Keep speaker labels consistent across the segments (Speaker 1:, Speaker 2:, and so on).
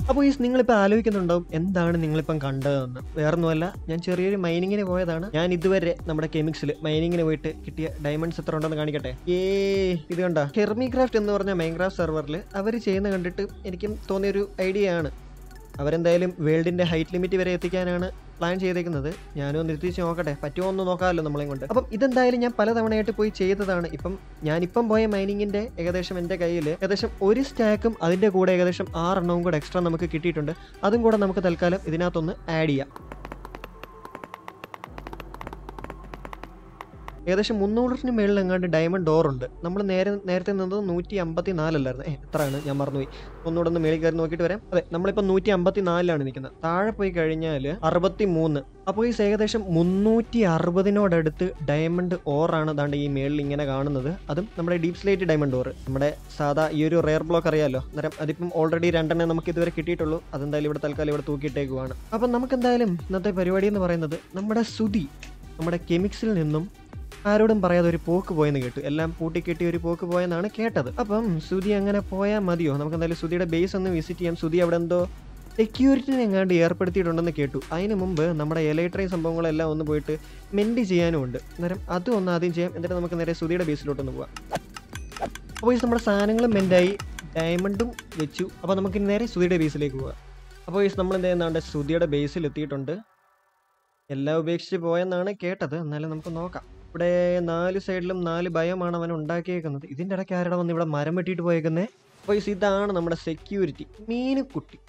Speaker 1: അപ്പോൾ ഈ നിങ്ങളിപ്പോൾ ആലോചിക്കുന്നുണ്ടാവും എന്താണ് നിങ്ങളിപ്പം കണ്ടതെന്ന് വേറൊന്നുമല്ല ഞാൻ ചെറിയൊരു മൈനിങ്ങിന് പോയതാണ് ഞാൻ ഇതുവരെ നമ്മുടെ കെമിക്സിൽ മൈനിങ്ങിന് പോയിട്ട് കിട്ടിയ ഡയമണ്ട്സ് എത്ര ഉണ്ടെന്ന് കാണിക്കട്ടെ ഏ ഇത് കണ്ട ഹെർമിക്രാഫ്റ്റ് എന്ന് പറഞ്ഞ മൈൻക്രാഫ്റ്റ് സെർവറിൽ അവർ ചെയ്യുന്ന കണ്ടിട്ട് എനിക്കും തോന്നിയൊരു ഐഡിയ ആണ് അവരെന്തായാലും വേൾഡിന്റെ ഹൈറ്റ് ലിമിറ്റ് വരെ എത്തിക്കാനാണ് പ്ലാൻ ചെയ്തേക്കുന്നത് ഞാനും ഒന്ന് എത്തിച്ച് നോക്കട്ടെ പറ്റുമോ എന്ന് നോക്കാമല്ലോ നമ്മളെ കൊണ്ട് അപ്പം ഇതെന്തായാലും ഞാൻ പലതവണയായിട്ട് പോയി ചെയ്തതാണ് ഇപ്പം ഞാനിപ്പം പോയ മൈനിങ്ങിന്റെ ഏകദേശം എൻ്റെ കയ്യിൽ ഏകദേശം ഒരു സ്റ്റാക്കും അതിൻ്റെ കൂടെ ഏകദേശം ആറെണ്ണവും കൂടെ എക്സ്ട്രാ നമുക്ക് കിട്ടിയിട്ടുണ്ട് അതും കൂടെ നമുക്ക് തൽക്കാലം ഇതിനകത്തൊന്ന് ആഡ് ചെയ്യാം ഏകദേശം മുന്നൂറിന് മേളിൽ എങ്ങാണ്ട് ഡയമണ്ട് ഡോർ ഉണ്ട് നമ്മൾ നേരെ നേരത്തെ നിന്നത് നൂറ്റി അമ്പത്തി നാലല്ലായിരുന്നു ഏ എത്രയാണ് ഞാൻ മറന്നുപോയി ഒന്നുകൂടെ ഒന്ന് മേളിൽ കയറി നോക്കിയിട്ട് വരാം അതെ നമ്മളിപ്പോൾ നൂറ്റി അമ്പത്തി നാലിലാണ് നിൽക്കുന്നത് താഴെ പോയി കഴിഞ്ഞാൽ അറുപത്തി മൂന്ന് അപ്പോൾ ഈ ഏകദേശം മുന്നൂറ്റി അറുപതിനോടടുത്ത് ഡയമണ്ട് ഓറാണ് ദാണ്ട് ഈ മേളിൽ ഇങ്ങനെ കാണുന്നത് അതും നമ്മുടെ ഡീപ് സ്ലേറ്റ് ഡയമണ്ട് ഓർ നമ്മുടെ സാധാ ഈ ഒരു റെയർ ബ്ലോക്ക് അറിയാമല്ലോ അന്നേരം അതിപ്പം ഓൾറെഡി രണ്ടെണ്ണം നമുക്ക് ഇതുവരെ കിട്ടിയിട്ടുള്ളൂ അതെന്തായാലും ഇവിടെ തൽക്കാലം ഇവിടെ തൂക്കിയിട്ടേക്കുവാണ് അപ്പം നമുക്ക് എന്തായാലും ഇന്നത്തെ പരിപാടി എന്ന് പറയുന്നത് നമ്മുടെ സുതി നമ്മുടെ കെമിക്സിൽ നിന്നും ആരോടും പറയാതെ ഒരു പോക്ക് പോയെന്ന് കേട്ടു എല്ലാം പൂട്ടിക്കെട്ടി ഒരു പോക്ക് പോയെന്നാണ് കേട്ടത് അപ്പം സുതി അങ്ങനെ പോയാൽ മതിയോ നമുക്ക് എന്തായാലും സുതിയുടെ ബേസ് ഒന്ന് വിസിറ്റ് ചെയ്യാം സുതി അവിടെ എന്തോ സെക്യൂരിറ്റിനെ എങ്ങാണ്ട് ഏർപ്പെടുത്തിയിട്ടുണ്ടെന്ന് കേട്ടു അതിന് മുമ്പ് നമ്മുടെ എലക്ട്രിക് സംഭവങ്ങളെല്ലാം ഒന്ന് പോയിട്ട് മെൻഡ് ചെയ്യാനും ഉണ്ട് അന്നേരം അതും ഒന്ന് ആദ്യം ചെയ്യാം എന്നിട്ട് നമുക്ക് നേരെ സുതിയുടെ ബേസിലോട്ടൊന്ന് പോവാം അപ്പോൾ ഈ നമ്മുടെ സാധനങ്ങളും മെൻഡായി ഡയമണ്ടും വെച്ചു അപ്പോൾ നമുക്ക് ഇനി നേരെ സുതിയുടെ ബേസിലേക്ക് പോവാം അപ്പോൾ ഈ നമ്മൾ എന്ത് ചെയ്യുന്നുണ്ട് സുതിയുടെ ബേസിൽ എത്തിയിട്ടുണ്ട് എല്ലാം ഉപേക്ഷിച്ച് പോയെന്നാണ് കേട്ടത് എന്നാലും നമുക്ക് നോക്കാം ഇവിടെ നാല് സൈഡിലും നാല് ഭയമാണ് അവൻ ഉണ്ടാക്കിയേക്കുന്നത് ഇതിൻ്റെ ഇടയ്ക്ക് ആരുടെ വന്ന് ഇവിടെ മരം വെട്ടിയിട്ട് പോയേക്കുന്നേ അപ്പോൾ ഈ ഇതാണ് നമ്മുടെ security Meenukutty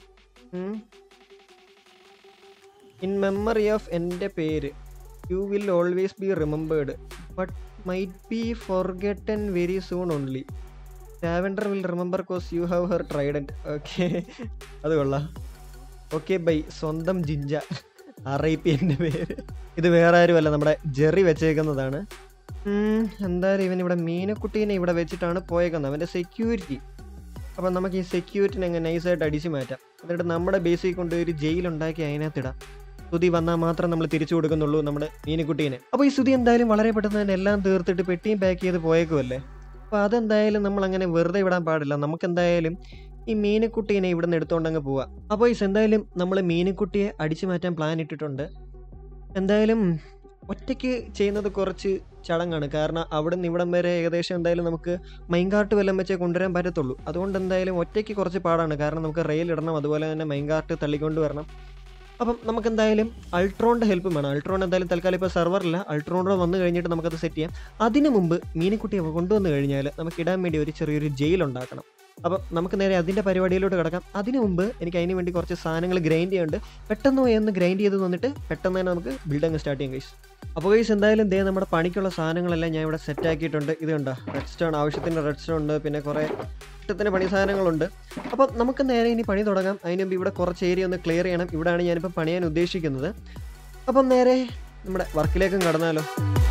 Speaker 1: in memory of എൻ്റെ പേര് you will always be remembered but might be forgotten very soon only lavender will remember cos you have her trident okay അത് കൊള്ളാം ഓക്കെ ബൈ സ്വന്തം ജിഞ്ച ആർ ഐ പി എൻ്റെ പേര് ഇത് വേറെ ആരുമല്ല നമ്മുടെ ജെറി വെച്ചേക്കുന്നതാണ് ഉം, എന്തായാലും ഇവൻ ഇവിടെ മീനക്കുട്ടീനെ ഇവിടെ വെച്ചിട്ടാണ് പോയേക്കുന്നത് അവൻ്റെ സെക്യൂരിറ്റി അപ്പം നമുക്ക് ഈ സെക്യൂരിറ്റിനെ അങ്ങ് നൈസായിട്ട് അടിച്ചു മാറ്റാം എന്നിട്ട് നമ്മുടെ ബേസിൽ കൊണ്ട് ഒരു ജയിലുണ്ടാക്കി അതിനകത്തിടാം സ്തുതി വന്നാൽ മാത്രം നമ്മൾ തിരിച്ചു കൊടുക്കുന്നുള്ളൂ നമ്മുടെ മീനുക്കുട്ടീനെ അപ്പോൾ ഈ സ്തുതി എന്തായാലും വളരെ പെട്ടെന്ന് തന്നെ എല്ലാം തീർത്തിട്ട് പെട്ടിയും പാക്ക് ചെയ്ത് പോയേക്കുമല്ലേ അപ്പോൾ അതെന്തായാലും നമ്മൾ അങ്ങനെ വെറുതെ വിടാൻ പാടില്ല നമുക്ക് എന്തായാലും ഈ മീനുക്കുട്ടീനെ ഇവിടെ നിന്ന് എടുത്തുകൊണ്ടങ്ങ് പോവാം അപ്പോൾ ഈ എന്തായാലും നമ്മൾ മീനുക്കുട്ടിയെ അടിച്ചു മാറ്റാൻ പ്ലാൻ ഇട്ടിട്ടുണ്ട് എന്തായാലും ഒറ്റയ്ക്ക് ചെയ്യുന്നത് കുറച്ച് ചടങ്ങാണ് കാരണം അവിടെ നിന്ന് ഇവിടം വരെ ഏകദേശം എന്തായാലും നമുക്ക് മൈൻകാർട്ട് വല്ലം വെച്ചേ കൊണ്ടുവരാൻ പറ്റത്തുള്ളൂ അതുകൊണ്ട് എന്തായാലും ഒറ്റയ്ക്ക് കുറച്ച് പാടാണ് കാരണം നമുക്ക് റെയിൽ ഇടണം അതുപോലെ തന്നെ മൈൻകാർട്ട് തള്ളിക്കൊണ്ട് വരണം അപ്പം നമുക്ക് എന്തായാലും അൾട്രോണിൻ്റെ ഹെൽപ്പ് വേണം അൾട്രോൺ എന്തായാലും തൽക്കാലം ഇപ്പോൾ സെർവറില്ല അൾട്രോണിൽ വന്നു കഴിഞ്ഞിട്ട് നമുക്കത് സെറ്റ് ചെയ്യാം അതിന് മുമ്പ് മീനുക്കുട്ടിയെ കൊണ്ടുവന്നു കഴിഞ്ഞാൽ നമുക്ക് ഇടാൻ വേണ്ടി ഒരു ചെറിയൊരു ജയിൽ ഉണ്ടാക്കണം അപ്പം നമുക്ക് നേരെ അതിൻ്റെ പരിപാടിയിലോട്ട് കിടക്കാം അതിന് മുമ്പ് എനിക്ക് അതിന് വേണ്ടി കുറച്ച് സാധനങ്ങൾ ഗ്രൈൻഡ് ചെയ്യാനുണ്ട് പെട്ടെന്ന് പോയി ഒന്ന് ഗ്രൈൻഡ് ചെയ്ത് വന്നിട്ട് പെട്ടെന്ന് തന്നെ നമുക്ക് ബിൽഡ് അങ്ങ് സ്റ്റാർട്ട് ചെയ്യാം ഗൈസ് അപ്പോൾ ഗൈസ് എന്തായാലും ദേ നമ്മുടെ പണിക്കുള്ള സാധനങ്ങളെല്ലാം ഞാൻ ഇവിടെ സെറ്റ് ആക്കിയിട്ടുണ്ട് ഇത് കണ്ടോ റെഡ് സ്റ്റോൺ ആവശ്യത്തിന് റെഡ് സ്റ്റോൺ ഉണ്ട് പിന്നെ കുറേ ഇഷ്ടത്തിന് പണി സാധനങ്ങളുണ്ട് അപ്പം നമുക്ക് നേരെ ഇനി പണി തുടങ്ങാം അതിന് മുമ്പ് ഇവിടെ കുറച്ച് ഏരിയ ഒന്ന് ക്ലിയർ ചെയ്യണം ഇവിടെയാണ് ഞാനിപ്പോൾ പണിയാൻ ഉദ്ദേശിക്കുന്നത് അപ്പം നേരെ നമ്മുടെ വർക്കിലേക്കും കടന്നാലോ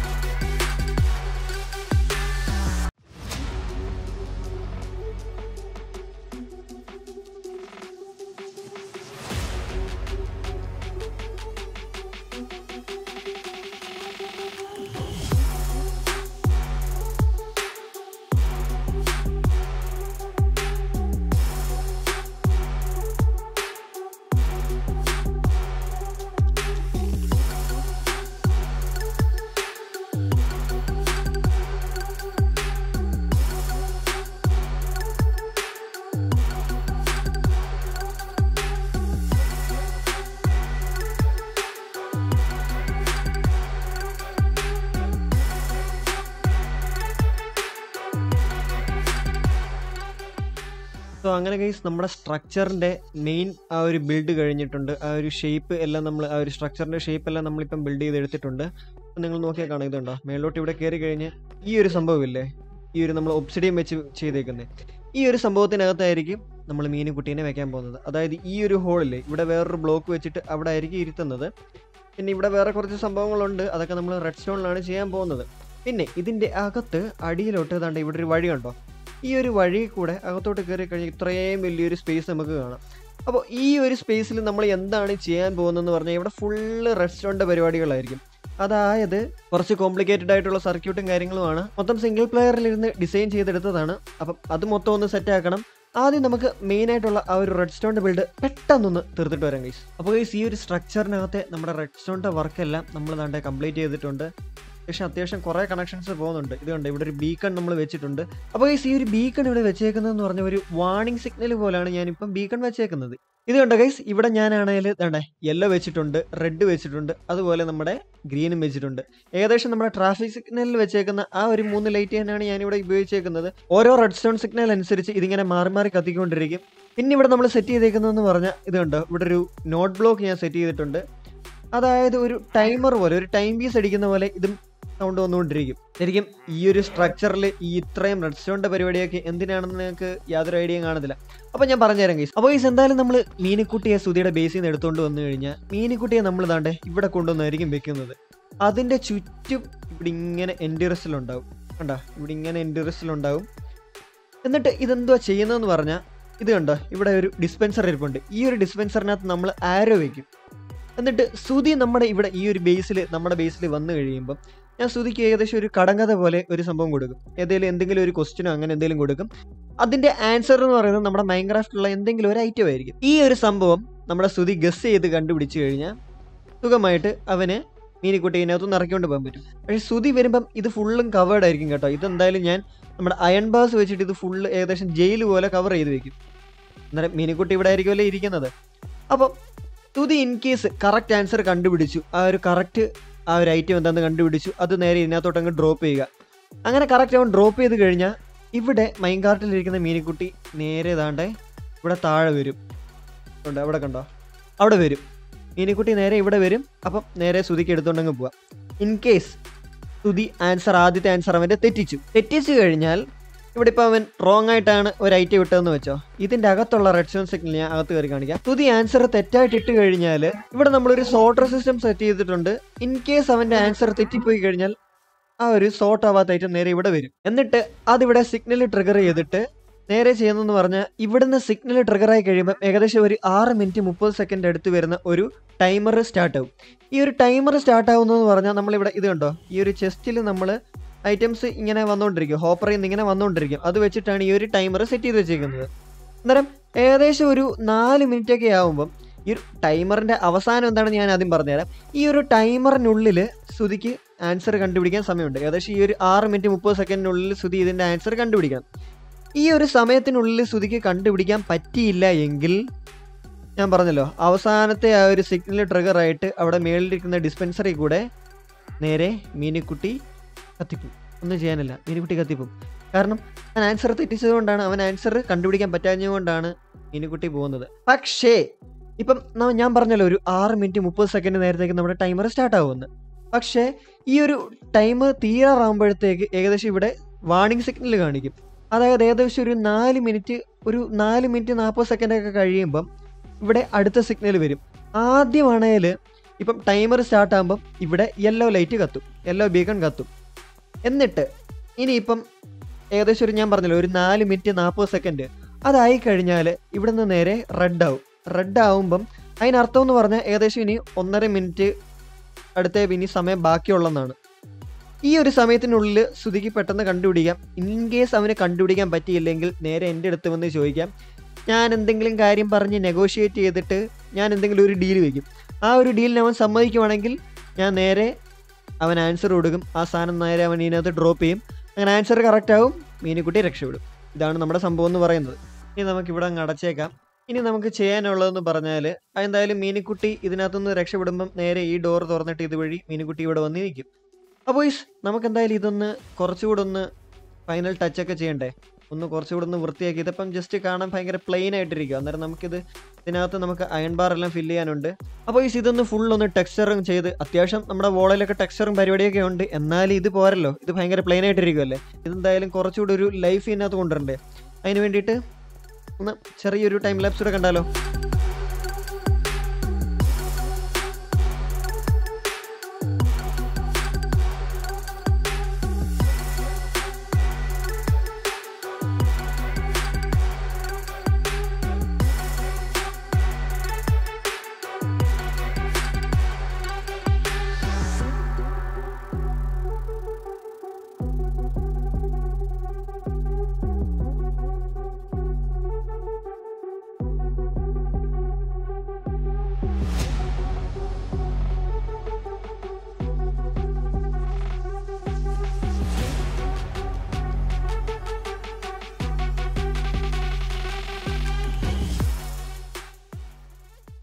Speaker 1: സോ അങ്ങനെ ഗൈസ് നമ്മുടെ സ്ട്രക്ചറിൻ്റെ മെയിൻ ആ ഒരു ബിൽഡ് കഴിഞ്ഞിട്ടുണ്ട് ആ ഒരു ഷേപ്പ് എല്ലാം നമ്മൾ ആ ഒരു സ്ട്രക്ചറിൻ്റെ ഷേപ്പ് എല്ലാം നമ്മളിപ്പം ബിൽഡ് ചെയ്ത് എടുത്തിട്ടുണ്ട് അപ്പം നിങ്ങൾ നോക്കിയാൽ കാണാം ഇതുണ്ടോ മേലോട്ട് ഇവിടെ കയറി കഴിഞ്ഞ് ഈ ഒരു സംഭവമില്ലേ ഈ ഒരു നമ്മൾ ഒബ്സിഡിയം വെച്ച് ചെയ്തേക്കുന്നത് ഈ ഒരു സംഭവത്തിനകത്തായിരിക്കും നമ്മൾ മീനുകുട്ടീനെ വെക്കാൻ പോകുന്നത് അതായത് ഈ ഒരു ഹോളില്ലേ ഇവിടെ വേറൊരു ബ്ലോക്ക് വെച്ചിട്ട് അവിടെ ആയിരിക്കും ഇരുത്തുന്നത് പിന്നെ ഇവിടെ വേറെ കുറച്ച് സംഭവങ്ങളുണ്ട് അതൊക്കെ നമ്മൾ റെഡ് സ്റ്റോണിലാണ് ചെയ്യാൻ പോകുന്നത് പിന്നെ ഇതിൻ്റെ അകത്ത് അടിയിലോട്ട് ഏതാണ്ട് ഇവിടെ ഒരു വഴി കണ്ടോ ഈ ഒരു വഴി കൂടെ അകത്തോട്ട് കയറി കഴിഞ്ഞാൽ ഇത്രയും വലിയൊരു സ്പേസ് നമുക്ക് കാണാം അപ്പോൾ ഈ ഒരു സ്പേസിൽ നമ്മൾ എന്താണ് ചെയ്യാൻ പോകുന്നതെന്ന് പറഞ്ഞാൽ ഇവിടെ ഫുള്ള് റെഡ് സ്റ്റോണിൻ്റെ പരിപാടികളായിരിക്കും അതായത് കുറച്ച് കോംപ്ലിക്കേറ്റഡ് ആയിട്ടുള്ള സർക്യൂട്ടും കാര്യങ്ങളുമാണ് മൊത്തം സിംഗിൾ പ്ലെയറിലിരുന്ന് ഡിസൈൻ ചെയ്തെടുത്തതാണ് അപ്പം അത് മൊത്തം ഒന്ന് സെറ്റ് ആക്കണം ആദ്യം നമുക്ക് മെയിൻ ആയിട്ടുള്ള ആ ഒരു റെഡ് സ്റ്റോണിന്റെ ബിൽഡ് പെട്ടെന്നൊന്ന് തീർത്തിട്ട് വരാം ഗൈസ് അപ്പോൾ ഗൈസ് ഈ ഒരു സ്ട്രക്ചറിനകത്തെ നമ്മുടെ റെഡ് സ്റ്റോണിന്റെ വർക്കെല്ലാം നമ്മൾ ദാണ്ടെ കംപ്ലീറ്റ് ചെയ്തിട്ടുണ്ട് പക്ഷെ അത്യാവശ്യം കുറേ കണക്ഷൻസ് പോകുന്നുണ്ട് ഇത് കണ്ട് ഇവിടെ ഒരു ബീക്കൺ നമ്മൾ വെച്ചിട്ടുണ്ട് അപ്പോൾ ഗൈസ് ഈ ഒരു ബീക്കൺ ഇവിടെ വെച്ചേക്കുന്നതെന്ന് പറഞ്ഞ ഒരു വാർണിംഗ് സിഗ്നൽ പോലെയാണ് ഞാനിപ്പം ബീക്കൺ വെച്ചേക്കുന്നത് ഇത് കണ്ടോ ഗൈസ് ഇവിടെ ഞാനാണെങ്കിൽ ദാണ്ടെ യെല്ലോ വെച്ചിട്ടുണ്ട് റെഡ് വെച്ചിട്ടുണ്ട് അതുപോലെ നമ്മുടെ ഗ്രീനും വെച്ചിട്ടുണ്ട് ഏകദേശം നമ്മുടെ ട്രാഫിക് സിഗ്നലിൽ വെച്ചേക്കുന്ന ആ ഒരു മൂന്ന് ലൈറ്റ് തന്നെയാണ് ഞാനിവിടെ ഉപയോഗിച്ചേക്കുന്നത് ഓരോ റെഡ് സ്റ്റോൺ സിഗ്നൽ അനുസരിച്ച് ഇതിങ്ങനെ മാറി മാറി കത്തിക്കൊണ്ടിരിക്കും പിന്നെ ഇവിടെ നമ്മൾ സെറ്റ് ചെയ്തേക്കുന്നതെന്ന് പറഞ്ഞാൽ ഇത് കണ്ടോ ഇവിടെ ഒരു നോട്ട് ബ്ലോക്ക് ഞാൻ സെറ്റ് ചെയ്തിട്ടുണ്ട് അതായത് ഒരു ടൈമർ പോലെ ഒരു ടൈം പീസ് അടിക്കുന്ന പോലെ ഇതും സൗണ്ട് വന്നുകൊണ്ടിരിക്കും ശരിക്കും ഈ ഒരു സ്ട്രക്ചറിൽ ഈ ഇത്രയും റെഡ് സ്റ്റോണിന്റെ പരിപാടിയൊക്കെ എന്തിനാണെന്ന് നിങ്ങൾക്ക് യാതൊരു ഐഡിയയും കാണത്തില്ല അപ്പോൾ ഞാൻ പറഞ്ഞുതരാം ഗൈസ് അപ്പോൾ ഗൈസ് എന്തായാലും നമ്മൾ മീനിക്കുട്ടിയെ സുധിയുടെ ബേസിൽ നിന്ന് എടുത്തുകൊണ്ട് വന്നു കഴിഞ്ഞാൽ മീനിക്കുട്ടിയെ നമ്മൾ താണ്ടെ ഇവിടെ കൊണ്ടുവന്നായിരിക്കും വെക്കുന്നത് അതിൻ്റെ ചുറ്റും ഇവിടെ ഇങ്ങനെ എൻഡിറസിലുണ്ടാവും കണ്ടോ ഇവിടെ ഇങ്ങനെ എൻഡിറസിലുണ്ടാവും എന്നിട്ട് ഇതെന്തുവാ ചെയ്യുന്നതെന്ന് പറഞ്ഞാൽ ഇത് കണ്ടോ ഇവിടെ ഒരു ഡിസ്പെൻസർ ഇരിപ്പുണ്ട് ഈ ഒരു ഡിസ്പെൻസറിനകത്ത് നമ്മൾ ആരോ വയ്ക്കും എന്നിട്ട് സുധി നമ്മുടെ ഇവിടെ ഈ ഒരു ബേസിൽ നമ്മുടെ ബേസിൽ വന്നു കഴിയുമ്പം ഞാൻ സുധിക്ക് ഏകദേശം ഒരു കടങ്കഥ പോലെ ഒരു സംഭവം കൊടുക്കും ഏതെങ്കിലും എന്തെങ്കിലും ഒരു ക്വസ്റ്റ്യനോ അങ്ങനെ എന്തെങ്കിലും കൊടുക്കും അതിന്റെ ആൻസർ എന്ന് പറയുന്നത് നമ്മുടെ മൈൻക്രാഫ്റ്റിലുള്ള എന്തെങ്കിലും ഒരു ഐറ്റം ആയിരിക്കും ഈ ഒരു സംഭവം നമ്മുടെ സുധി ഗസ് ചെയ്ത് കണ്ടുപിടിച്ചു കഴിഞ്ഞാൽ സുഖമായിട്ട് അവന് മീനിക്കുട്ടി ഇതിനകത്ത് നിറക്കിക്കൊണ്ട് പോകാൻ പറ്റും പക്ഷേ സുധി വരുമ്പം ഇത് ഫുള്ളും കവേർഡ് ആയിരിക്കും കേട്ടോ ഇതെന്തായാലും ഞാൻ നമ്മുടെ അയൺ ബാസ് വെച്ചിട്ട് ഇത് ഫുള്ള് ഏകദേശം ജയിൽ പോലെ കവർ ചെയ്ത് വെക്കും അന്നേരം മീനിക്കുട്ടി ഇവിടെ ആയിരിക്കുമല്ലോ ഇരിക്കുന്നത് അപ്പം Sudhi in case correct answer കണ്ടുപിടിച്ചു ആ ഒരു കറക്റ്റ് ആ ഒരു ഐറ്റം എന്താണെന്ന് കണ്ടുപിടിച്ചു അത് നേരെ ഇതിനകത്തോട്ട് അങ്ങ് ഡ്രോപ്പ് ചെയ്യുക അങ്ങനെ കറക്റ്റ് അവൻ ഡ്രോപ്പ് ചെയ്ത് കഴിഞ്ഞാൽ ഇവിടെ മൈൻ കാർട്ടിലിരിക്കുന്ന മീനിക്കുട്ടി നേരെ ഇതാണ്ടേ ഇവിടെ താഴെ വരും ഉണ്ട് അവിടെ കണ്ടോ അവിടെ വരും മീനിക്കുട്ടി നേരെ ഇവിടെ വരും അപ്പം നേരെ സുതിക്ക് എടുത്തുകൊണ്ടങ്ങ് പോവാം ഇൻ കേസ് സുതി ആൻസർ ആദ്യത്തെ ആൻസർ അവൻ്റെ തെറ്റിച്ചു തെറ്റിച്ചു കഴിഞ്ഞാൽ ഇവിടെ ഇപ്പോൾ അവൻ റോങ് ആയിട്ടാണ് ഒരു ഐറ്റം ഇട്ടതെന്ന് വെച്ചോ ഇതിൻ്റെ അകത്തുള്ള റെഡ് സ്റ്റോൺ സിഗ്നൽ ഞാൻ അകത്ത് കയറി കാണിക്കാം സുതി ആൻസർ തെറ്റായിട്ട് ഇട്ട് കഴിഞ്ഞാൽ ഇവിടെ നമ്മളൊരു സോർട്ടർ സിസ്റ്റം സെറ്റ് ചെയ്തിട്ടുണ്ട് ഇൻ കേസ് അവൻ്റെ ആൻസർ തെറ്റിപ്പോയി കഴിഞ്ഞാൽ ആ ഒരു സോർട്ട് ആവാത്ത ഐറ്റം നേരെ ഇവിടെ വരും എന്നിട്ട് അതിവിടെ സിഗ്നൽ ട്രിഗർ ചെയ്തിട്ട് നേരെ ചെയ്യുന്നതെന്ന് പറഞ്ഞാൽ ഇവിടുന്ന് സിഗ്നൽ ട്രിഗർ ആയി കഴിയുമ്പോൾ ഏകദേശം ഒരു ആറ് മിനിറ്റ് മുപ്പത് സെക്കൻഡ് അടുത്ത് വരുന്ന ഒരു ടൈമർ സ്റ്റാർട്ട് ആവും ഈ ഒരു ടൈമർ സ്റ്റാർട്ട് ആവുന്നതെന്ന് പറഞ്ഞാൽ നമ്മളിവിടെ ഇത് കണ്ടോ ഈ ഒരു ചെസ്റ്റിൽ നമ്മൾ ഐറ്റംസ് ഇങ്ങനെ വന്നുകൊണ്ടിരിക്കും ഹോപ്പറിൽ നിന്ന് ഇങ്ങനെ വന്നുകൊണ്ടിരിക്കും അത് വെച്ചിട്ടാണ് ഈ ഒരു ടൈമർ സെറ്റ് ചെയ്ത് വെച്ചേക്കുന്നത് അന്നേരം ഏകദേശം ഒരു നാല് മിനിറ്റ് ഒക്കെ ആകുമ്പം ഈ ഒരു ടൈമറിൻ്റെ അവസാനം എന്താണെന്ന് ഞാൻ ആദ്യം പറഞ്ഞുതരാം ഈ ഒരു ടൈമറിനുള്ളിൽ ശ്രുതിക്ക് ആൻസർ കണ്ടുപിടിക്കാൻ സമയമുണ്ട് ഏകദേശം ഈ ഒരു ആറ് മിനിറ്റ് മുപ്പത് സെക്കൻഡിനുള്ളിൽ ശ്രുതി ഇതിൻ്റെ ആൻസർ കണ്ടുപിടിക്കണം ഈ ഒരു സമയത്തിനുള്ളിൽ ശ്രുതിക്ക് കണ്ടുപിടിക്കാൻ പറ്റിയില്ല എങ്കിൽ ഞാൻ പറഞ്ഞല്ലോ അവസാനത്തെ ആ ഒരു സിഗ്നൽ ട്രിഗർ ആയിട്ട് അവിടെ മേളിലിരിക്കുന്ന ഡിസ്പെൻസറി കൂടെ നേരെ മീനിക്കുട്ടി കത്തിപ്പും ഒന്നും ചെയ്യാനില്ല മീനിക്കുട്ടി കത്തിപ്പും കാരണം അവൻ ആൻസർ തെറ്റിച്ചതുകൊണ്ടാണ് അവൻ ആൻസർ കണ്ടുപിടിക്കാൻ പറ്റാഞ്ഞതുകൊണ്ടാണ് മീനിക്കുട്ടി പോകുന്നത് പക്ഷേ ഇപ്പം ന- ഞാൻ പറഞ്ഞല്ലോ ഒരു ആറ് മിനിറ്റ് മുപ്പത് സെക്കൻഡ് നേരത്തേക്ക് നമ്മുടെ ടൈമർ സ്റ്റാർട്ട് ആവുമെന്ന് പക്ഷേ ഈ ഒരു ടൈം തീരാറാകുമ്പോഴത്തേക്ക് ഏകദേശം ഇവിടെ വാർണിംഗ് സിഗ്നൽ കാണിക്കും അതായത് ഏകദേശം ഒരു നാല് മിനിറ്റ് ഒരു നാല് മിനിറ്റ് നാൽപ്പത് സെക്കൻഡൊക്കെ കഴിയുമ്പം ഇവിടെ അടുത്ത സിഗ്നൽ വരും ആദ്യമാണേൽ ഇപ്പം ടൈമർ സ്റ്റാർട്ട് ആകുമ്പം ഇവിടെ യെല്ലോ ലൈറ്റ് കത്തും യെല്ലോ ബീക്കൺ കത്തും എന്നിട്ട് ഇനിയിപ്പം ഏകദേശം ഒരു ഞാൻ പറഞ്ഞല്ലോ ഒരു നാല് മിനിറ്റ് നാൽപ്പത് സെക്കൻഡ് അതായി കഴിഞ്ഞാൽ ഇവിടെ നിന്ന് നേരെ റെഡ് ആവും റെഡ് ആവുമ്പം അതിനർത്ഥം എന്ന് പറഞ്ഞാൽ ഏകദേശം ഇനി ഒന്നര മിനിറ്റ് അടുത്ത ഇനി സമയം ബാക്കിയുള്ളതെന്നാണ് ഈ ഒരു സമയത്തിനുള്ളിൽ ശ്രുതിക്ക് പെട്ടെന്ന് കണ്ടുപിടിക്കാം ഇൻ കേസ് അവന് കണ്ടുപിടിക്കാൻ പറ്റിയില്ലെങ്കിൽ നേരെ എൻ്റെ അടുത്ത് വന്ന് ചോദിക്കാം ഞാൻ എന്തെങ്കിലും കാര്യം പറഞ്ഞ് നെഗോഷിയേറ്റ് ചെയ്തിട്ട് ഞാൻ എന്തെങ്കിലും ഒരു ഡീൽ വയ്ക്കും ആ ഒരു ഡീലിന് അവൻ സമ്മതിക്കുവാണെങ്കിൽ ഞാൻ നേരെ അവൻ ആൻസർ കൊടുക്കും ആ സാധനം നേരെ അവൻ ഇതിനകത്ത് ഡ്രോപ്പ് ചെയ്യും അങ്ങനെ ആൻസർ കറക്റ്റ് ആവും മീനുക്കുട്ടി രക്ഷപ്പെടും ഇതാണ് നമ്മുടെ സംഭവം എന്ന് പറയുന്നത് ഇനി നമുക്ക് ഇവിടെ അങ്ങ് അടച്ചേക്കാം ഇനി നമുക്ക് ചെയ്യാനുള്ളതെന്ന് പറഞ്ഞാൽ എന്തായാലും മീനുക്കുട്ടി ഇതിനകത്തുനിന്ന് രക്ഷപ്പെടുമ്പം നേരെ ഈ ഡോർ തുറന്നിട്ട് ഇതുവഴി മീനുക്കുട്ടി ഇവിടെ വന്ന് നിൽക്കും അപ്പോൾ ഈസ് നമുക്ക് എന്തായാലും ഇതൊന്ന് കുറച്ചുകൂടെ ഒന്ന് ഫൈനൽ ടച്ചൊക്കെ ചെയ്യണ്ടേ ഒന്ന് കുറച്ചുകൂടെ ഒന്ന് വൃത്തിയാക്കി ഇതിപ്പം ജസ്റ്റ് കാണാൻ ഭയങ്കര പ്ലെയിൻ ആയിട്ടിരിക്കും അന്നേരം നമുക്കിത് ഇതിനകത്ത് നമുക്ക് അയൺ ബാർ എല്ലാം ഫില്ല് ചെയ്യാനുണ്ട് അപ്പോൾ ഈ ഇതൊന്ന് ഫുൾ ഒന്ന് ടെക്സ്ചറും ചെയ്ത് അത്യാവശ്യം നമ്മുടെ വോളിലൊക്കെ ടെക്സ്ചറും പരിപാടിയൊക്കെ ഉണ്ട് എന്നാൽ ഇത് പോരല്ലോ ഇത് ഭയങ്കര പ്ലെയിൻ ആയിട്ടിരിക്കുമല്ലേ ഇതെന്തായാലും കുറച്ചുകൂടി ഒരു ലൈഫ് ഇതിനകത്ത് കൊണ്ടുവരണ്ടേ അതിന് വേണ്ടിയിട്ട് ഒന്ന് ചെറിയൊരു ടൈം ലാപ്സ് കൂടെ കണ്ടാലോ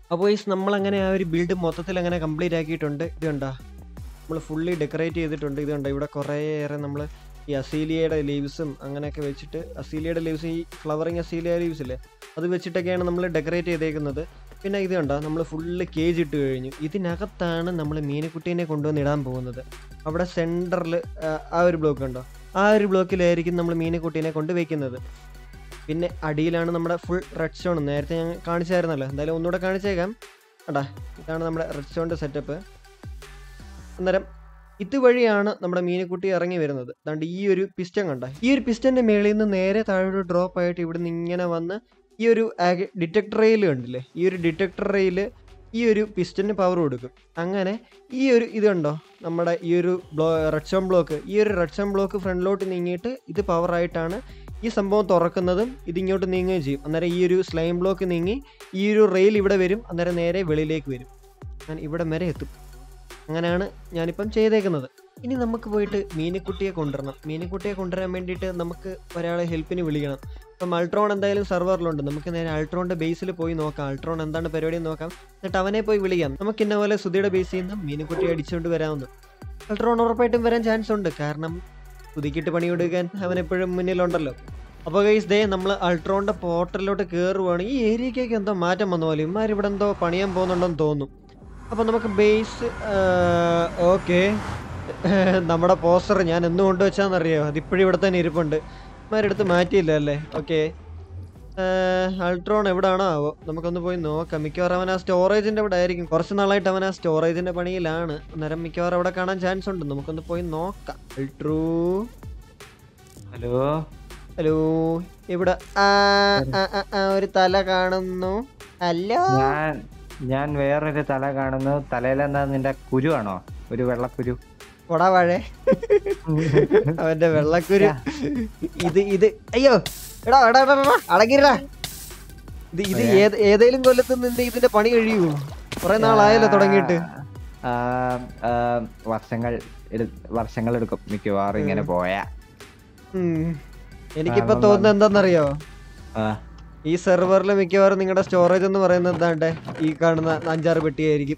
Speaker 1: അപ്പോൾ ഈ നമ്മളങ്ങനെ ആ ഒരു ബിൽഡ് മൊത്തത്തിൽ അങ്ങനെ കംപ്ലീറ്റ് ആക്കിയിട്ടുണ്ട് ഇത് കണ്ടോ നമ്മൾ ഫുള്ളി ഡെക്കറേറ്റ് ചെയ്തിട്ടുണ്ട് ഇത് കണ്ടോ ഇവിടെ കുറേയേറെ നമ്മൾ ഈ അസീലിയയുടെ ലീവ്സും അങ്ങനെയൊക്കെ വെച്ചിട്ട് അസീലിയയുടെ ലീവ്സ് ഈ ഫ്ലവറിങ് അസീലിയ ലീവ്സ് ഇല്ലേ അത് വെച്ചിട്ടൊക്കെയാണ് നമ്മൾ ഡെക്കറേറ്റ് ചെയ്തേക്കുന്നത് പിന്നെ ഇത് കണ്ടോ നമ്മൾ ഫുള്ള് കേജ് ഇട്ട് കഴിഞ്ഞു ഇതിനകത്താണ് നമ്മൾ മീനുക്കുട്ടീനെ കൊണ്ടുവന്ന് ഇടാൻ പോകുന്നത് അവിടെ സെൻറ്ററിൽ ആ ഒരു ബ്ലോക്ക് ഉണ്ടോ ആ ഒരു ബ്ലോക്കിലായിരിക്കും നമ്മൾ മീനുക്കുട്ടീനെ കൊണ്ട് വെക്കുന്നത് പിന്നെ അടിയിലാണ് നമ്മുടെ ഫുൾ റെഡ് സ്റ്റോൺ നേരത്തെ ഞാൻ കാണിച്ചായിരുന്നല്ലോ എന്തായാലും ഒന്നുകൂടെ കാണിച്ചേക്കാം അടാ ഇതാണ് നമ്മുടെ റെഡ് സ്റ്റോണിൻ്റെ സെറ്റപ്പ് അന്നേരം ഇതുവഴിയാണ് നമ്മുടെ മീനുക്കുട്ടി ഇറങ്ങി വരുന്നത് അതുകൊണ്ട് ഈ ഒരു പിസ്റ്റൻ കണ്ട ഈ ഒരു പിസ്റ്റന്റെ മേളിൽ നിന്ന് നേരെ താഴോട്ട് ഡ്രോപ്പ് ആയിട്ട് ഇവിടുന്ന് ഇങ്ങനെ വന്ന് ഈ ഒരു ഡിറ്റക്ടർ റെയിൽ കണ്ടില്ലേ ഈ ഒരു ഡിറ്റക്ടർ റെയിൽ ഈ ഒരു പിസ്റ്റന് പവർ കൊടുക്കും അങ്ങനെ ഈ ഒരു ഇത് കണ്ടോ നമ്മുടെ ഈ ഒരു ബ്ലോ റെഡ് സ്റ്റോൺ ബ്ലോക്ക് ഈ ഒരു റെഡ് സ്റ്റോൺ ബ്ലോക്ക് ഫ്രണ്ടിലോട്ട് നീങ്ങിയിട്ട് ഇത് പവറായിട്ടാണ് ഈ സംഭവം തുറക്കുന്നതും ഇതിങ്ങോട്ട് നീങ്ങുകയും ചെയ്യും അന്നേരം ഈ ഒരു സ്ലൈം ബ്ലോക്ക് നീങ്ങി ഈ ഒരു റെയിൽ ഇവിടെ വരും അന്നേരം നേരെ വെളിയിലേക്ക് വരും ഞാൻ ഇവിടെ വരെ എത്തും അങ്ങനെയാണ് ഞാനിപ്പം ചെയ്തേക്കുന്നത് ഇനി നമുക്ക് പോയിട്ട് മീനുക്കുട്ടിയെ കൊണ്ടുവരണം മീനുക്കുട്ടിയെ കൊണ്ടുവരാൻ വേണ്ടിയിട്ട് നമുക്ക് ഒരാളെ ഹെൽപ്പിന് വിളിക്കണം ഇപ്പം അൾട്രോൺ എന്തായാലും സെർവറിലുണ്ട് നമുക്ക് നേരെ അൾട്രോണിൻ്റെ ബേസിൽ പോയി നോക്കാം അൾട്രോൺ എന്താണ് പരിപാടി എന്ന് നോക്കാം എന്നിട്ട് അവനെ പോയി വിളിക്കാം നമുക്ക് ഇന്ന പോലെ സുധിയുടെ ബേസിൽ നിന്ന് മീനുക്കുട്ടിയെ അടിച്ചുകൊണ്ട് വരാമെന്ന് അൾട്രോൺ ഉറപ്പായിട്ടും വരാൻ ചാൻസ് ഉണ്ട് കാരണം സുധിക്കിട്ട് പണി കൊടുക്കാൻ അവൻ എപ്പോഴും മുന്നിലുണ്ടല്ലോ അപ്പോൾ ഗൈസ് ദേ നമ്മൾ അൾട്രോണിൻ്റെ പോർട്ടലിലോട്ട് കയറുവാണ് ഈ ഏരിയയ്ക്കൊക്കെ എന്തോ മാറ്റം വന്ന പോലെ ഇമാർ ഇവിടെ എന്തോ പണിയാൻ പോകുന്നുണ്ടെന്ന് തോന്നുന്നു അപ്പോൾ നമുക്ക് ബേസ് ഓക്കെ നമ്മുടെ പോസ്റ്റർ ഞാൻ എന്ന് കൊണ്ടുവച്ചാന്നറിയോ അതിപ്പോഴും ഇവിടെ തന്നെ ഇരിപ്പുണ്ട് ഇമാരെടുത്ത് മാറ്റിയില്ല അല്ലേ ഓക്കെ അൾട്രോൺ എവിടാണോ ആവോ നമുക്കൊന്ന് പോയി നോക്കാം മിക്കവാറും അവൻ ആ സ്റ്റോറേജിൻ്റെ അവിടെ ആയിരിക്കും കുറച്ച് നാളായിട്ട് അവൻ ആ സ്റ്റോറേജിൻ്റെ പണിയിലാണ് അന്നേരം മിക്കവാറും അവിടെ കാണാൻ ചാൻസ് ഉണ്ട് നമുക്കൊന്ന് പോയി നോക്കാം അൾട്രൂ
Speaker 2: ഹലോ
Speaker 1: ഹലോ ഇവിടെ ആ, ആ, ആ, ആ, ഒരു തല കാണുന്നു ഹലോ
Speaker 2: ഞാൻ ഞാൻ വേറൊരു തല കാണുന്നു തലയിലെന്താ നിന്റെ കുരുവാണോ ഒരു വെള്ളക്കുരു
Speaker 1: കൊടാ വാഴേ അവന്റെ വെള്ളക്കുരു ഇത് ഇത് അയ്യോ എടാ എടാ എടാ, എടാ അടങ്ങിരടാ ഇത് ഇത് ഏത് ഏതേലും കൊല്ലത്ത് നിന്ന് ഇതിന്റെ പണി കഴിയൂ കുറെ നാളായല്ലോ തുടങ്ങിയിട്ട്
Speaker 2: ആ, ആ, വർഷങ്ങൾ എടു- വർഷങ്ങൾ എടുക്കും മിക്കവാറും ഇങ്ങനെ പോയാ
Speaker 1: ഉം. എനിക്കിപ്പോ തോന്നുന്നത് എന്താണെന്നറിയോ
Speaker 2: ആ,
Speaker 1: ഈ സെർവറിൽ മിക്കവാറും നിങ്ങളുടെ സ്റ്റോറേജ് എന്ന് പറയുന്നത് എന്താണ്ട് ഈ കാണുന്ന അഞ്ചാറ് പെട്ടിയായിരിക്കും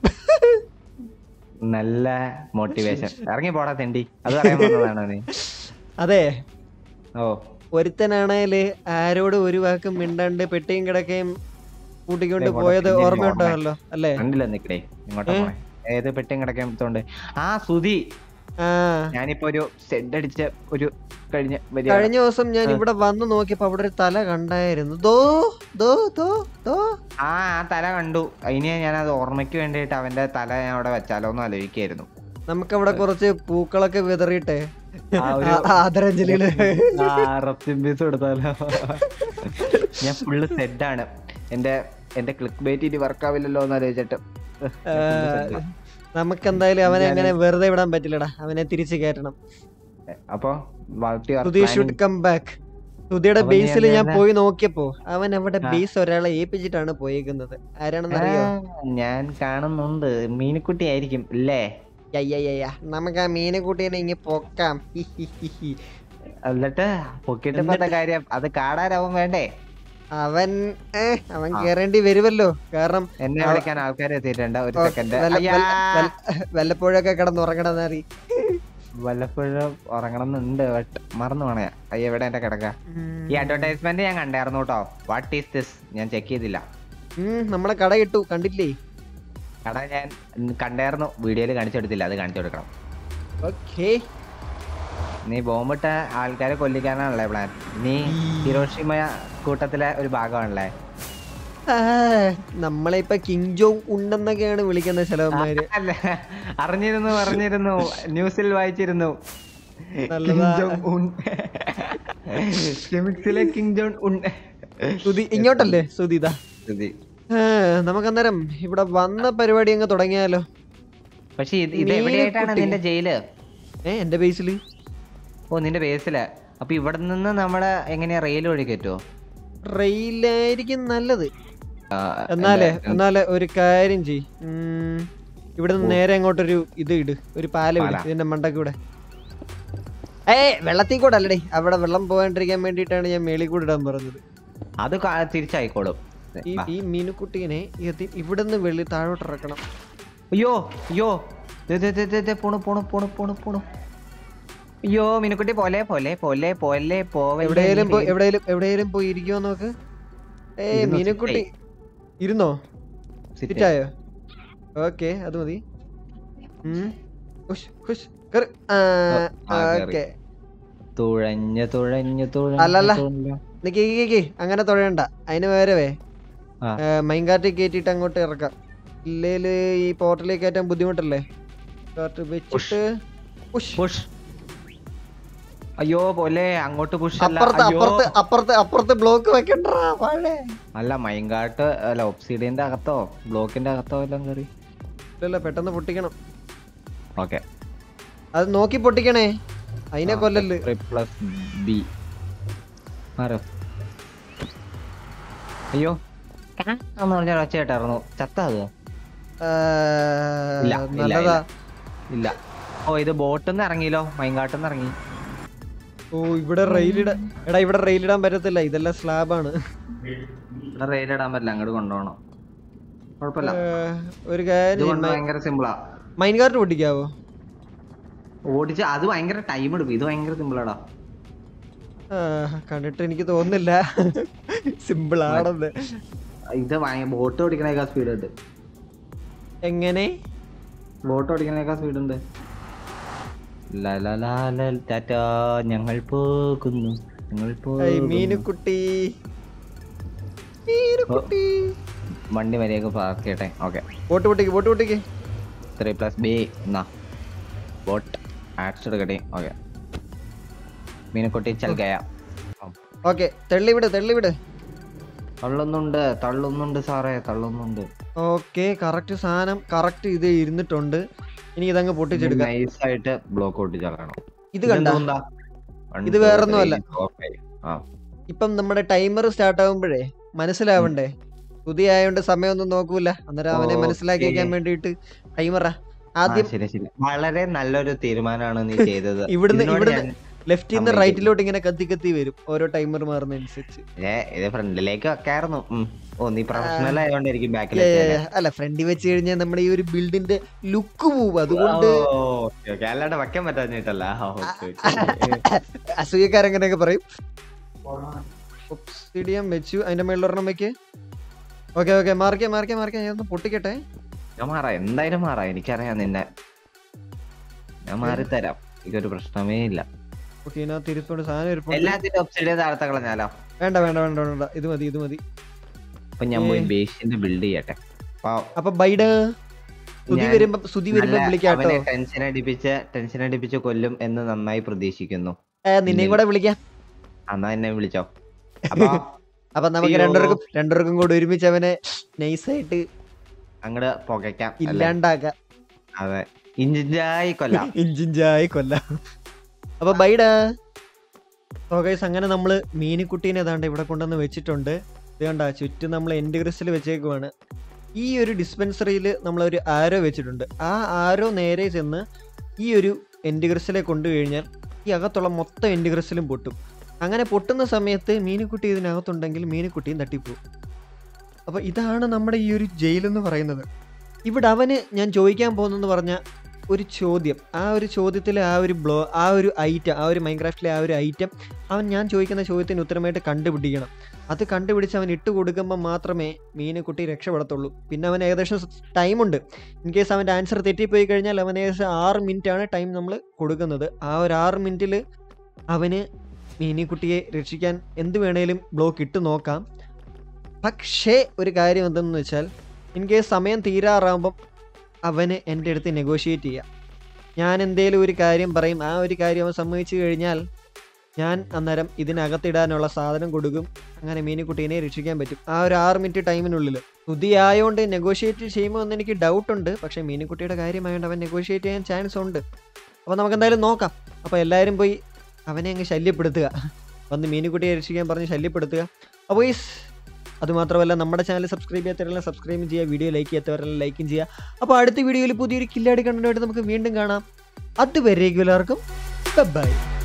Speaker 2: നല്ല മോട്ടിവേഷൻ ഇറങ്ങി പോടാ തെണ്ടി അത് പറയാൻ വന്നതാണോ നീ
Speaker 1: അതെ
Speaker 2: ഓ
Speaker 1: ഒരുത്തനാണേല് ആരോട് ഒരു വാക്കും മിണ്ടാണ്ട് പെട്ടിയും കിടക്കയും കൂട്ടിക്കൊണ്ട്
Speaker 2: ഇതേ
Speaker 1: പോയത്
Speaker 2: പോലെ
Speaker 1: ഓർമ്മയുണ്ടാവല്ലോ അല്ലേ
Speaker 2: കണ്ടില്ല നിക്കടേ ഇങ്ങോട്ടാ പോണേ ഏത് പെട്ടിയും കിടക്കാൻ എടുത്തോണ്ട് ആ സുധി
Speaker 1: ആ
Speaker 2: ഞാനിപ്പോ ഒരു സെഡ് അടിച്ച ഒരു കഴിഞ്ഞ വലിയ
Speaker 1: കഴിഞ്ഞ ദിവസം ഞാൻ ഇവിടെ വന്ന് നോക്കിയപ്പോ അവിടെ ഒരു തല കണ്ടായിരുന്നു ദോ ദോ ദോ ദോ
Speaker 2: ആ ആ തല കണ്ടു ഇനി ഞാൻ അത് ഓർമ്മയ്ക്ക് വേണ്ടിയിട്ട് അവന്റെ തല ഞാൻ അവിടെ വെച്ചാലോ എന്ന് ആലോചിക്കായിരുന്നു
Speaker 1: നമുക്ക് അവിടെ കുറച്ച് പൂക്കളൊക്കെ വിതറിയിട്ടെ
Speaker 2: ആ ഒരു-
Speaker 1: ആദരാഞ്ജലിയില്
Speaker 2: പീസ് കൊടുത്താലോ ഞാൻ ഫുള്ള് സെഡാണ് എന്റെ എന്റെ ക്ലിക്ക് ബൈറ്റ് ഇനി വർക്ക് ആവില്ലല്ലോ എന്ന് ആലോചിച്ചിട്ട്
Speaker 1: നമുക്ക് എന്തായാലും അവനെ അങ്ങനെ വെറുതെ വിടാൻ പറ്റില്ലടാ അവനെ തിരിച്ചു കയറ്റണം
Speaker 2: അപ്പൊ what you are
Speaker 1: Sudhi should
Speaker 2: planning-
Speaker 1: come back സുധിയുടെ
Speaker 2: അപ്പൊ നീ
Speaker 1: ബേസിൽ ഞാൻ
Speaker 2: എന്താ-
Speaker 1: പോയി നോക്കിയപ്പോ അവൻ അവിടെ
Speaker 2: ആ.
Speaker 1: ബേസ് ഒരാളെ ഏൽപ്പിച്ചിട്ടാണ് പോയേക്കുന്നത് ആരാണെന്ന് അറിയോ
Speaker 2: ആ, ഞാൻ കാണുന്നുണ്ട് മീനുക്കുട്ടി ആയിരിക്കും അല്ലേ
Speaker 1: യ്യ, നമുക്ക് ആ മീനെ കൂട്ടിയെ ഇങ്ങ് പൊക്കാം ഹി, ഹി, ഹി, ഹി.
Speaker 2: എന്നിട്ട് പൊക്കിട്ട് പോത്ത കാര്യം അത് കാണാനാവും വേണ്ടേ
Speaker 1: അവൻ ഏ അവൻ
Speaker 2: ആ.
Speaker 1: കേറേണ്ടി വരുമല്ലോ കാരണം
Speaker 2: എന്നെ
Speaker 1: ആ-
Speaker 2: വിളിക്കാൻ ആൾക്കാർ എത്തിയിട്ടുണ്ട് ഒരു
Speaker 1: ഓ,
Speaker 2: സെക്കൻഡ്
Speaker 1: വല്ല- വല്ല- വല്ല- വല്ലപ്പോഴൊക്കെ കിടന്നുറങ്ങണമെന്നറി
Speaker 2: വല്ലപ്പോഴും ഉറങ്ങണം എന്നുണ്ട് ബട്ട് മറന്നു പോണേ അയ്യ എവിടെ എന്റെ കിടക്ക ഈ അഡ്വർടൈസ്മെന്റ് ഞാൻ കണ്ടായിരുന്നു കേട്ടോ വാട്ട് ഈസ് ദിസ് ഞാൻ ചെക്ക് ചെയ്തില്ല
Speaker 1: നമ്മളെ കട ഇട്ടു കണ്ടില്ലേ
Speaker 2: കട ഞാൻ കണ്ടായിരുന്നു വീഡിയോയിൽ കാണിച്ചെടുത്തില്ല അത് കാണിച്ചു കൊടുക്കണം
Speaker 1: ഓക്കേ
Speaker 2: നീ ബോംബിട്ട ആൾക്കാരെ കൊല്ലിക്കാനാണല്ലേ പ്ലാൻ നീ ഹിരോഷിമ കൂട്ടത്തിലെ ഒരു ഭാഗമാണല്ലേ
Speaker 1: നമ്മളെ ഇപ്പൊ കിങ് ജോങ് ഉണ്ടെന്നൊക്കെയാണ് വിളിക്കുന്നത് ചിലവന്മാര്
Speaker 2: അല്ല അറിഞ്ഞിരുന്നു അറിഞ്ഞിരുന്നു ന്യൂസിൽ വായിച്ചിരുന്നു
Speaker 1: നല്ലതാ.
Speaker 2: കിങ് ജോങ് ഉൺ കെമിക്സിലെ കിങ് ജോൺ ഉൺ
Speaker 1: സുധി ഇങ്ങോട്ടല്ലേ സുധിത
Speaker 2: ഇത്.
Speaker 1: നമുക്ക് അന്നേരം ഇവിടെ വന്ന പരിപാടി അങ്ങ് തുടങ്ങിയാലോ
Speaker 2: പക്ഷെ ഇത് ഇത് എവിടെയായിട്ടാണ്
Speaker 1: മീനുക്കുട്ടി.
Speaker 2: നിന്റെ ജയില്
Speaker 1: ഏ എന്റെ ബേസില്
Speaker 2: ഓ നിന്റെ ബേസില് അപ്പൊ ഇവിടെ നിന്ന് നമ്മള് എങ്ങനെയാ റെയിൽ വഴി കയറ്റുമോ
Speaker 1: റെയിലായിരിക്കും നല്ലത് എന്നാലേ എന്നാലേ ഒരു കാര്യം ചെയ് ഉം, ഇവിടെ നിന്ന് നേരെ അങ്ങോട്ടൊരു ഇത് ഇട് ഒരു പാലം ഇട്
Speaker 2: പാല.
Speaker 1: ഇതിന്റെ മണ്ടക്കൂടെ ഏ വെള്ളത്തിൽ കൂടെ അല്ലടേ അവിടെ വെള്ളം പോകാണ്ടിരിക്കാൻ വേണ്ടിയിട്ടാണ് ഞാൻ മേളിൽ കൂടെ ഇടാൻ പറഞ്ഞത്
Speaker 2: അത് കാ- തിരിച്ചായിക്കോളും
Speaker 1: ഈ ഈ മീനുക്കുട്ടീനെ യതി- ഇവിടുന്ന് വെള്ളി താഴോട്ട് ഇറക്കണം
Speaker 2: അയ്യോ അയ്യോ ദേ, ദേ, ദേ, ദേ, ദേ, പോണു പോണു പോണു പോണു പോണു അയ്യോ മിനുക്കുട്ടി പോലെ പോലെ പോലെ പോലെ പോവല്ലേ
Speaker 1: എവിടെയെങ്കിലും
Speaker 2: നീ
Speaker 1: പോയി
Speaker 2: വേ-
Speaker 1: എവിടെയെങ്കിലും എവിടെയെങ്കിലും പോയി ഇരിക്കുമോ നോക്ക് ഏ
Speaker 2: ഇരുന്നു,
Speaker 1: മീനുക്കുട്ടി ഇരുന്നോ
Speaker 2: sit
Speaker 1: ഫിറ്റായോ ഓക്കെ അത് മതി ഉം. ഉഷ്, ഉഷ്, കേറ്. ആ,
Speaker 2: ആ, കേറി.
Speaker 1: ഓക്കെ
Speaker 2: തുഴഞ്ഞ് തുഴഞ്ഞ്
Speaker 1: അല്ലല്ല.
Speaker 2: തുഴഞ്ഞ്
Speaker 1: നിക്ക് നിക്ക് നിക്ക്. അങ്ങനെ തൊഴയണ്ട അതിന് വേരവേ
Speaker 2: ആ.
Speaker 1: മൈൻകാർട്ടിൽ കയറ്റിയിട്ട് അങ്ങോട്ട് ഇറക്കാം ഇല്ലേല് ഈ പോർട്ടലിൽ കയറ്റാൻ ബുദ്ധിമുട്ടല്ലേ കാർട്ട് വെച്ചിട്ട് ഉഷ്.
Speaker 2: പുഷ് അയ്യോ പോലെ അങ്ങോട്ട് പുഷ് അല്ല
Speaker 1: അപ്പുറത്ത്
Speaker 2: അയ്യോ.
Speaker 1: അപ്പുറത്ത് അപ്പുറത്ത് അപ്പുറത്ത് ബ്ലോക്ക് വെക്കണ്ടാ വാഴേ
Speaker 2: അല്ല മൈൻകാട്ട് അല്ല ഒപ്സിഡിയന്റെ അകത്തോ ബ്ലോക്കിന്റെ അകത്തോ എല്ലാം കയറി
Speaker 1: ഇല്ലല്ല പെട്ടെന്ന് പൊട്ടിക്കണം
Speaker 2: ഓക്കെ
Speaker 1: അത് നോക്കി പൊട്ടിക്കണേ അതിനെ കൊല്ലല്
Speaker 2: പ്ലസ് ബി മാറോ അയ്യോ എന്ന് പറഞ്ഞ ഒച്ച കേട്ടായിരുന്നു ചത്താകുക
Speaker 1: ആ,
Speaker 2: ഇല്ല, ഇല്ല,
Speaker 1: നല്ലതാ
Speaker 2: ഇല്ല ഓ ഇത് ബോട്ടിൽ നിന്ന് ഇറങ്ങിയല്ലോ മൈൻകാട്ടിൽ ഇറങ്ങി
Speaker 1: ഓ ഇവിടെ റെയിലിടാൻ എടാ ഇവിടെ റെയിലിടാൻ പറ്റത്തില്ല ഇതെല്ലാം സ്ലാബാണ്
Speaker 2: ഇവിടെ റെയിൽ ഇടാൻ പറ്റില്ല അങ്ങോട്ട് കൊണ്ടുപോകണം കുഴപ്പമില്ല
Speaker 1: ഒരു
Speaker 2: ഇത്
Speaker 1: കാര്യം
Speaker 2: കൊണ്ട് ഭയങ്കര സിമ്പിളാ
Speaker 1: മൈൻ കാർട്ട് പൊട്ടിക്കാവോ
Speaker 2: ഓടിച്ച് അത് ഭയങ്കര ടൈം എടുക്കും ഇത് ഭയങ്കര സിമ്പിളാടാ
Speaker 1: ആ, കണ്ടിട്ട് എനിക്ക് തോന്നുന്നില്ല സിമ്പിൾ ആണെന്ന്
Speaker 2: ഇത് ബോട്ട് ഓടിക്കണേക്കാൾ സ്പീഡ് ഉണ്ട്
Speaker 1: എങ്ങനെ
Speaker 2: ബോട്ട് ഓടിക്കണേക്കാൾ സ്പീഡ് ഉണ്ട് ലലലാല ടാറ്റാ ഞങ്ങൾ പോകുന്നു ഞങ്ങൾ
Speaker 1: ഐ,
Speaker 2: പോകുന്നു
Speaker 1: മീനുക്കുട്ടി മീനുക്കുട്ടി
Speaker 2: വണ്ടി വരെയൊക്കെ പാർക്ക് ചെയ്യട്ടെ ഓക്കെ
Speaker 1: ബോട്ട് പൊട്ടിക്ക് ബോട്ട് പൊട്ടിക്ക്
Speaker 2: ത്രീ പ്ലസ് ബി എന്നാ ബോട്ട് ആഡ്സ് എടുക്കട്ടെ ഓക്കെ മീനക്കുട്ടി ചൽകയ
Speaker 1: ഓക്കെ തെള്ളി വിട് തെള്ളി വിട്
Speaker 2: തള്ളുന്നുണ്ട് തള്ളുന്നുണ്ട് സാറേ തള്ളുന്നുണ്ട്
Speaker 1: ഓക്കെ കറക്റ്റ് സാധനം കറക്റ്റ് ഇത് ഇരുന്നിട്ടുണ്ട് ഇനി ഇതങ്ങ് പൊട്ടിച്ചെടുക്കാം
Speaker 2: നൈസായിട്ട് ബ്ലോക്ക് ഓട്ടിച്ചളക്കണം
Speaker 1: ഇത് കണ്ട ഇത് വേറൊന്നുമല്ല. ഇപ്പം നമ്മുടെ ടൈമർ സ്റ്റാർട്ട് ആകുമ്പോഴേ മനസ്സിലാവണ്ടേ പുതിയ ആയതുകൊണ്ട് സമയമൊന്നും നോക്കൂല അന്നേരം അവനെ
Speaker 2: ഓക്കേ.
Speaker 1: മനസ്സിലാക്കിക്കാൻ വേണ്ടിയിട്ട് ടൈമറാ ആദ്യം
Speaker 2: ശരി ശരി വളരെ നല്ലൊരു തീരുമാനമാണ് നീ ചെയ്തത്
Speaker 1: ഇവിടുന്ന്
Speaker 2: ഇതിനോട്
Speaker 1: ഇവിടുന്ന്
Speaker 2: ഞാൻ-
Speaker 1: ലെഫ്റ്റിൽ നിന്ന്
Speaker 2: സമ്മതിക്കുന്നു.
Speaker 1: റൈറ്റിലോട്ട് ഇങ്ങനെ കത്തി കത്തി വരും ഓരോ ടൈമർ മാറുന്നതനുസരിച്ച്
Speaker 2: ഏ ഇത് ഫ്രണ്ടിലേക്ക് വെക്കായിരുന്നു ഉം. ഓ നീ പ്രൊഫഷണൽ ആയതുകൊണ്ടായിരിക്കും
Speaker 1: ഏ,
Speaker 2: ബാക്കിലേക്ക്
Speaker 1: അല്ല ഫ്രണ്ടിൽ വെച്ച് കഴിഞ്ഞാൽ നമ്മുടെ ഈ ഒരു ബിൽഡിന്റെ ലുക്ക് പോവും അതുകൊണ്ട്
Speaker 2: അല്ലാണ്ട് വെക്കാൻ പറ്റാഞ്ഞിട്ടല്ല
Speaker 1: അസൂയക്കാരങ്ങനെയൊക്കെ പറയും ഒബ്സിഡിയം വെച്ചു അതിന്റെ മേളിൽ ഒരെണ്ണം വെക്ക് ഓക്കെ ഓക്കെ മാറിക്കേ മാറിക്കേ മാറിക്കേ ഞാൻ ഒന്ന് പൊട്ടിക്കട്ടെ
Speaker 2: ഞാൻ മാറാം എന്തായാലും മാറാം എനിക്കറിയാം നിന്നെ ഞാൻ മാറിത്തരാം എനിക്കൊരു പ്രശ്നമേ ഇല്ല
Speaker 1: ഓക്കെ ഇതിനകത്ത് ഇരിപ്പുണ്ട് സാധനം ഇരിപ്പുണ്ട്
Speaker 2: എല്ലാത്തിന്റെ ഒബ്സിഡിയ താഴത്തെ കളഞ്ഞാലോ
Speaker 1: വേണ്ട വേണ്ട വേണ്ട വേണ്ട ഇത് മതി ഇത് മതി
Speaker 2: അപ്പൊ ഞാൻ പോയി ബേസിന്റെ ബിൽഡ് ചെയ്യട്ടെ അപ്പൊ
Speaker 1: അപ്പൊ ബൈഡ് സുതി
Speaker 2: ഞാൻ
Speaker 1: വരുമ്പോ സുതി വരുമ്പോ
Speaker 2: നല്ല
Speaker 1: വിളിക്കാട്ടോ
Speaker 2: അവനെ ടെൻഷൻ അടിപ്പിച്ച് ടെൻഷൻ അടിപ്പിച്ച് കൊല്ലും എന്ന് നന്നായി പ്രതീക്ഷിക്കുന്നു
Speaker 1: ഏ, നിന്നെയും കൂടെ വിളിക്കാം
Speaker 2: എന്നാ എന്നെ വിളിച്ചോ അപ്പൊ
Speaker 1: അപ്പൊ നമുക്ക്
Speaker 2: അയ്യോ.
Speaker 1: രണ്ടുപേർക്കും രണ്ടുപേർക്കും കൂടെ ഒരുമിച്ച് അവനെ നൈസായിട്ട്
Speaker 2: അങ്ങട് പുകയ്ക്കാം അല്ലേ?
Speaker 1: ഇല്ലാണ്ടാക്കാം
Speaker 2: അതെ ഇഞ്ചിഞ്ചായി കൊല്ലാം
Speaker 1: ഇഞ്ചിഞ്ചായി കൊല്ലാം അപ്പൊ ബൈഡാ ഗൈസ് അങ്ങനെ നമ്മള് മീനിക്കുട്ടീനെ ഏതാണ്ട് ഇവിടെ കൊണ്ടുവന്ന് വെച്ചിട്ടുണ്ട് ഇത് കണ്ട ചുറ്റും നമ്മൾ എൻഡ് ക്രിസ്റ്റൽ വെച്ചേക്കുവാണ് ഈ ഒരു ഡിസ്പെൻസറിയിൽ നമ്മളൊരു ആരോ വെച്ചിട്ടുണ്ട് ആ ആരോ നേരെ ചെന്ന് ഈ ഒരു എൻഡ് ക്രിസ്റ്റലെ കൊണ്ടു കഴിഞ്ഞാൽ ഈ അകത്തുള്ള മൊത്തം എൻഡ് ക്രിസ്റ്റലും പൊട്ടും അങ്ങനെ പൊട്ടുന്ന സമയത്ത് മീനുക്കുട്ടി ഇതിനകത്തുണ്ടെങ്കിൽ മീനുക്കുട്ടിയും തട്ടിപ്പോവും അപ്പോൾ ഇതാണ് നമ്മുടെ ഈ ഒരു ജയിലെന്ന് പറയുന്നത് ഇവിടെ അവന് ഞാൻ ചോദിക്കാൻ പോകുന്നെന്ന് പറഞ്ഞ ഒരു ചോദ്യം ആ ഒരു ചോദ്യത്തിലെ ആ ഒരു ബ്ലോ ആ ഒരു ഐറ്റം ആ ഒരു മൈൻക്രാഫ്റ്റിലെ ആ ഒരു ഐറ്റം അവൻ ഞാൻ ചോദിക്കുന്ന ചോദ്യത്തിന് ഉത്തരമായിട്ട് കണ്ടുപിടിക്കണം അത് കണ്ടുപിടിച്ച് അവൻ ഇട്ട് കൊടുക്കുമ്പോൾ മാത്രമേ മീനുകുട്ടി രക്ഷപ്പെടത്തുള്ളൂ പിന്നെ അവൻ ഏകദേശം ടൈമുണ്ട് ഇൻ കേസ് അവൻ്റെ ആൻസർ തെറ്റിപ്പോയി കഴിഞ്ഞാൽ അവൻ ഏകദേശം ആറ് മിനിറ്റാണ് ടൈം നമ്മൾ കൊടുക്കുന്നത് ആ ഒരു ആറ് മിനിറ്റിൽ അവന് മീനിക്കുട്ടിയെ രക്ഷിക്കാൻ എന്ത് വേണേലും ബ്ലോക്ക് ഇട്ട് നോക്കാം പക്ഷേ ഒരു കാര്യം എന്തെന്ന് വെച്ചാൽ ഇൻ കേസ് സമയം തീരാറാകുമ്പം അവന് എൻ്റെ അടുത്ത് നെഗോഷിയേറ്റ് ചെയ്യാം ഞാൻ എന്തേലും ഒരു കാര്യം പറയും ആ ഒരു കാര്യം അവൻ സമ്മതിച്ചു കഴിഞ്ഞാൽ ഞാൻ അന്നേരം ഇതിനകത്തിടാനുള്ള സാധനം കൊടുക്കും അങ്ങനെ മീനുക്കുട്ടീനെ രക്ഷിക്കാൻ പറ്റും ആ ഒരു ആറ് മിനിറ്റ് ടൈമിനുള്ളിൽ ആയതുകൊണ്ട് നെഗോഷിയേറ്റ് ചെയ്യുമ്പോൾ എന്ന് എനിക്ക് ഡൗട്ട് ഉണ്ട് പക്ഷേ മീനുക്കുട്ടിയുടെ കാര്യമായതുകൊണ്ട് അവൻ നെഗോഷിയേറ്റ് ചെയ്യാൻ ചാൻസ് ഉണ്ട് അപ്പോൾ നമുക്ക് എന്തായാലും നോക്കാം അപ്പോൾ എല്ലാവരും പോയി അവനെ അങ്ങ് ശല്യപ്പെടുത്തുക വന്ന് മീനുക്കുട്ടിയെ രക്ഷിക്കാൻ പറഞ്ഞ് ശല്യപ്പെടുത്തുക അപ്പോൾ ഈ അതുമാത്രമല്ല നമ്മുടെ ചാനൽ സബ്സ്ക്രൈബ് ചെയ്യാത്തവരെല്ലാം സബ്സ്ക്രൈബ് ചെയ്യുക വീഡിയോ ലൈക്ക് ചെയ്യാത്തവരെല്ലാം ലൈക്കും ചെയ്യുക അപ്പോൾ അടുത്ത വീഡിയോയിൽ പുതിയൊരു കില്ലാടി കണ്ടന്റുമായിട്ട് നമുക്ക് വീണ്ടും കാണാം അതുവരേക്കും എല്ലാവർക്കും ബൈ